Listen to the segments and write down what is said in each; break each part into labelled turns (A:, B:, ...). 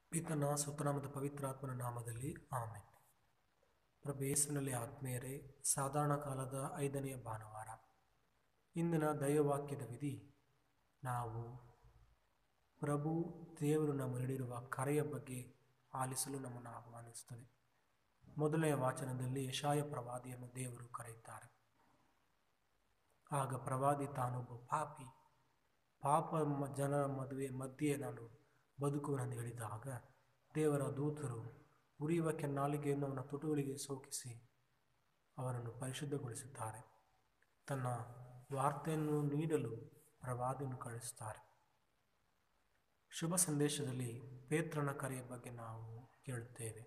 A: ಪಿತನ ಸುತನಾಮದ ಪವಿತ್ರಾತ್ಮನ ನಾಮದಲ್ಲಿ ಆಮೇಲೆ ಪ್ರಭು ಯೇಸುವಿನಲ್ಲಿ ಆತ್ಮೀಯರೇ ಸಾಧಾರಣ ಕಾಲದ ಐದನೆಯ ಭಾನುವಾರ ಇಂದಿನ ದೈವವಾಕ್ಯದ ವಿಧಿ ನಾವು ಪ್ರಭು ದೇವರು ನಮ್ಮ ನೀಡಿರುವ ಕರೆಯ ಬಗ್ಗೆ ಆಲಿಸಲು ನಮ್ಮನ್ನು ಆಹ್ವಾನಿಸುತ್ತದೆ ಮೊದಲನೆಯ ವಾಚನದಲ್ಲಿ ಯಶಾಯ ಪ್ರವಾದಿಯನ್ನು ದೇವರು ಕರೆಯುತ್ತಾರೆ ಆಗ ಪ್ರವಾದಿ ತಾನೊಬ್ಬ ಪಾಪಿ ಪಾಪ ಮ- ಜನರ ಮದುವೆ ಮಧ್ಯೆ ನಾನು ಬದುಕುವನೆಂದು ಹೇಳಿದಾಗ ದೇವರ ದೂತರು ಉರಿಯುವ ಕೆನ್ನಾಲಿಗೆಯನ್ನು ಅವನ ತುಟುಗಳಿಗೆ ಸೋಕಿಸಿ ಅವನನ್ನು ಪರಿಶುದ್ಧಗೊಳಿಸುತ್ತಾರೆ ತನ್ನ ವಾರ್ತೆಯನ್ನು ನೀಡಲು ಪ್ರವಾದಿಯನ್ನು ಕಳಿಸುತ್ತಾರೆ ಶುಭ ಸಂದೇಶದಲ್ಲಿ ಪೇತ್ರನ ಕರೆಯ ಬಗ್ಗೆ ನಾವು ಕೇಳುತ್ತೇವೆ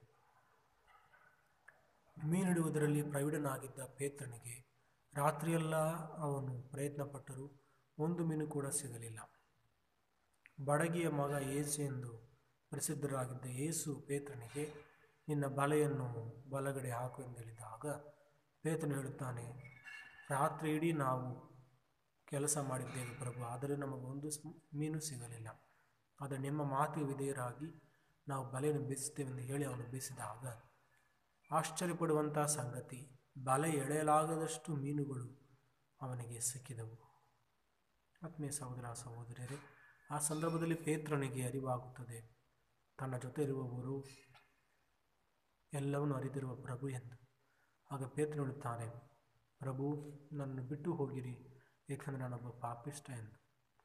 A: ಮೀನಿಡುವುದರಲ್ಲಿ ಪ್ರವೀಣನಾಗಿದ್ದ ಪೇತ್ರನಿಗೆ ರಾತ್ರಿಯೆಲ್ಲ ಅವನು ಪ್ರಯತ್ನಪಟ್ಟರೂ ಒಂದು ಮೀನು ಕೂಡ ಸಿಗಲಿಲ್ಲ ಬಡಗಿಯ ಮಗ ಏಸು ಎಂದು ಪ್ರಸಿದ್ಧರಾಗಿದ್ದ ಏಸು ಪೇತ್ರನಿಗೆ ನಿನ್ನ ಬಲೆಯನ್ನು ಬಲಗಡೆ ಹಾಕು ಎಂದು ಹೇಳಿದಾಗ ಪೇತ್ರನು ಹೇಳುತ್ತಾನೆ ರಾತ್ರಿ ಇಡೀ ನಾವು ಕೆಲಸ ಮಾಡಿದ್ದೇವೆ ಪ್ರಭು ಆದರೆ ನಮಗೊಂದು ಸ್- ಮೀನು ಸಿಗಲಿಲ್ಲ ಆದರೆ ನಿಮ್ಮ ಮಾತಿಗೆ ವಿಧೇಯರಾಗಿ ನಾವು ಬಲೆಯನ್ನು ಬೀಸುತ್ತೇವೆ ಎಂದು ಹೇಳಿ ಅವನು ಬೀಸಿದಾಗ ಆಶ್ಚರ್ಯಪಡುವಂಥ ಸಂಗತಿ ಬಲೆ ಎಳೆಯಲಾಗದಷ್ಟು ಮೀನುಗಳು ಅವನಿಗೆ ಸಿಕ್ಕಿದವು ಆತ್ಮೀಯ ಸಹೋದರ ಸಹೋದರಿಯರೇ ಆ ಸಂದರ್ಭದಲ್ಲಿ ಪೇತ್ರನಿಗೆ ಅರಿವಾಗುತ್ತದೆ ತನ್ನ ಜೊತೆ ಇರುವವರು ಎಲ್ಲವನ್ನೂ ಅರಿತಿರುವ ಪ್ರಭು ಎಂದು ಆಗ ಪೇತ್ರ ಹೇಳುತ್ತಾನೆ ಪ್ರಭು ನನ್ನನ್ನು ಬಿಟ್ಟು ಹೋಗಿರಿ ಏಕೆಂದರೆ ನಾನೊಬ್ಬ ಪಾಪಿಷ್ಟ ಎಂದು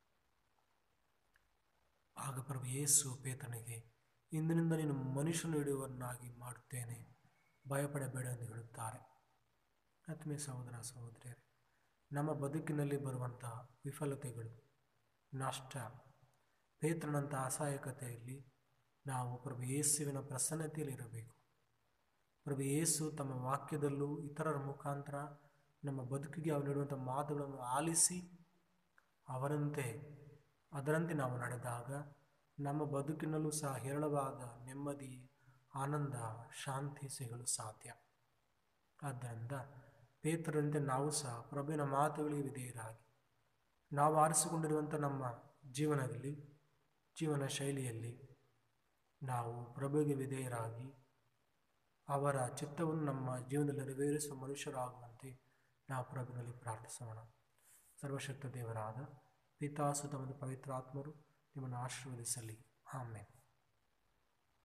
A: ಆಗ ಪ್ರಭು ಯೇಸು ಪೇತ್ರನಿಗೆ ಇಂದಿನಿಂದ ನೀನು ಮನುಷ್ಯನು ಹಿಡಿಯುವನ್ನಾಗಿ ಮಾಡುತ್ತೇನೆ ಭಯಪಡಬೇಡ ಎಂದು ಹೇಳುತ್ತಾರೆ ಆತ್ಮೀಯ ಸಹೋದರ ಸಹೋದರಿಯರೇ ನಮ್ಮ ಬದುಕಿನಲ್ಲಿ ಬರುವಂತಹ ವಿಫಲತೆಗಳು ನಷ್ಟ ಪೇತ್ರನಂಥ ಅಸಹಾಯಕತೆಯಲ್ಲಿ ನಾವು ಪ್ರಭು ಯೇಸುವಿನ ಪ್ರಸನ್ನತೆಯಲ್ಲಿರಬೇಕು ಪ್ರಭು ಯೇಸು ತಮ್ಮ ವಾಕ್ಯದಲ್ಲೂ ಇತರರ ಮುಖಾಂತರ ನಮ್ಮ ಬದುಕಿಗೆ ಅವರು ನೀಡುವಂಥ ಮಾತುಗಳನ್ನು ಆಲಿಸಿ ಅವರಂತೆ ಅದರಂತೆ ನಾವು ನಡೆದಾಗ ನಮ್ಮ ಬದುಕಿನಲ್ಲೂ ಸಹ ಹೇರಳವಾದ ನೆಮ್ಮದಿ ಆನಂದ ಶಾಂತಿ ಸಿಗಲು ಸಾಧ್ಯ ಆದ್ದರಿಂದ ಪೇತ್ರರಂತೆ ನಾವು ಸಹ ಪ್ರಭುವಿನ ಮಾತುಗಳಿಗೆ ವಿಧೇಯರಾಗಿ ನಾವು ಆರಿಸಿಕೊಂಡಿರುವಂಥ ನಮ್ಮ ಜೀವನದಲ್ಲಿ ಜೀವನ ಶೈಲಿಯಲ್ಲಿ ನಾವು ಪ್ರಭುವಿಗೆ ವಿಧೇಯರಾಗಿ ಅವರ ಚಿತ್ತವನ್ನು ನಮ್ಮ ಜೀವನದಲ್ಲಿ ನೆರವೇರಿಸುವ ಮನುಷ್ಯರಾಗುವಂತೆ ನಾವು ಪ್ರಭುವಿನಲ್ಲಿ ಪ್ರಾರ್ಥಿಸೋಣ ಸರ್ವಶಕ್ತ ದೇವರಾದ ಪಿತಾಸುತ ಮತ್ತು ಪವಿತ್ರಾತ್ಮರು ನಿಮ್ಮನ್ನು ಆಶೀರ್ವದಿಸಲಿ ಆಮೇಲೆ